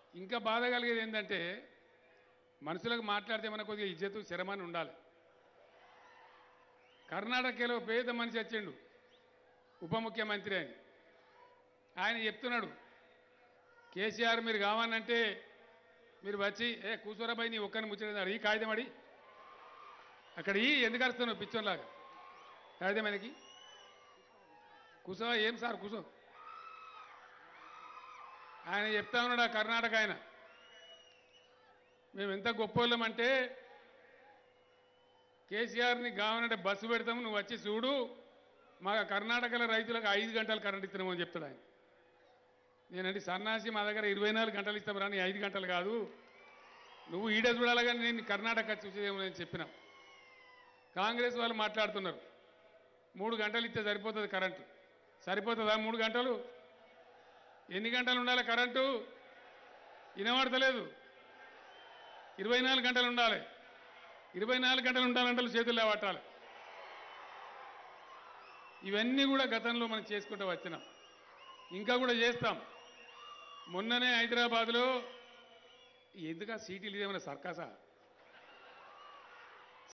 ఇంకా బాధ కలిగేది ఏంటంటే మనుషులకు మాట్లాడితే మన కొద్దిగా ఇజ్జతు శరమాని ఉండాలి కర్ణాటకలో పేద మనిషి వచ్చిండు ఉప ముఖ్యమంత్రి అని ఆయన చెప్తున్నాడు కేసీఆర్ మీరు కావాలంటే మీరు వచ్చి ఏ కూర్చోరాబాయి నీ ఒక్కరిని ముచ్చడం ఈ కాగితం అడి అక్కడ ఈ ఎందుకు అరుస్తున్నావు పిచ్చోన్లాగా కాగితం ఆయనకి కూర్చో ఏం సార్ కూర్చో ఆయన చెప్తా ఉన్నాడు ఆ కర్ణాటక ఆయన మేము ఎంత గొప్పోళ్ళమంటే కేసీఆర్ని కావాలంటే బస్సు పెడతాము నువ్వు వచ్చి చూడు మా కర్ణాటకలో రైతులకు ఐదు గంటలు కరెంట్ ఇస్తున్నాము అని చెప్తాడు ఆయన నేనంటే సన్నాసి మా దగ్గర ఇరవై నాలుగు గంటలు ఇస్తాం రాని ఐదు గంటలు కాదు నువ్వు ఈడే చూడాలి కానీ నేను కర్ణాటక చూసేదేమో నేను చెప్పిన కాంగ్రెస్ వాళ్ళు మాట్లాడుతున్నారు మూడు గంటలు ఇస్తే సరిపోతుంది కరెంటు సరిపోతుందా మూడు గంటలు ఎన్ని గంటలు ఉండాలి కరెంటు వినబడతలేదు ఇరవై నాలుగు గంటలు ఉండాలి ఇరవై నాలుగు గంటలు ఉండాలంటే చేతుల్లో పట్టాలి ఇవన్నీ కూడా గతంలో మనం చేసుకుంటూ వచ్చినాం ఇంకా కూడా చేస్తాం మొన్ననే హైదరాబాద్లో ఎందుక సీటీలు ఇదేమైనా సర్కాసా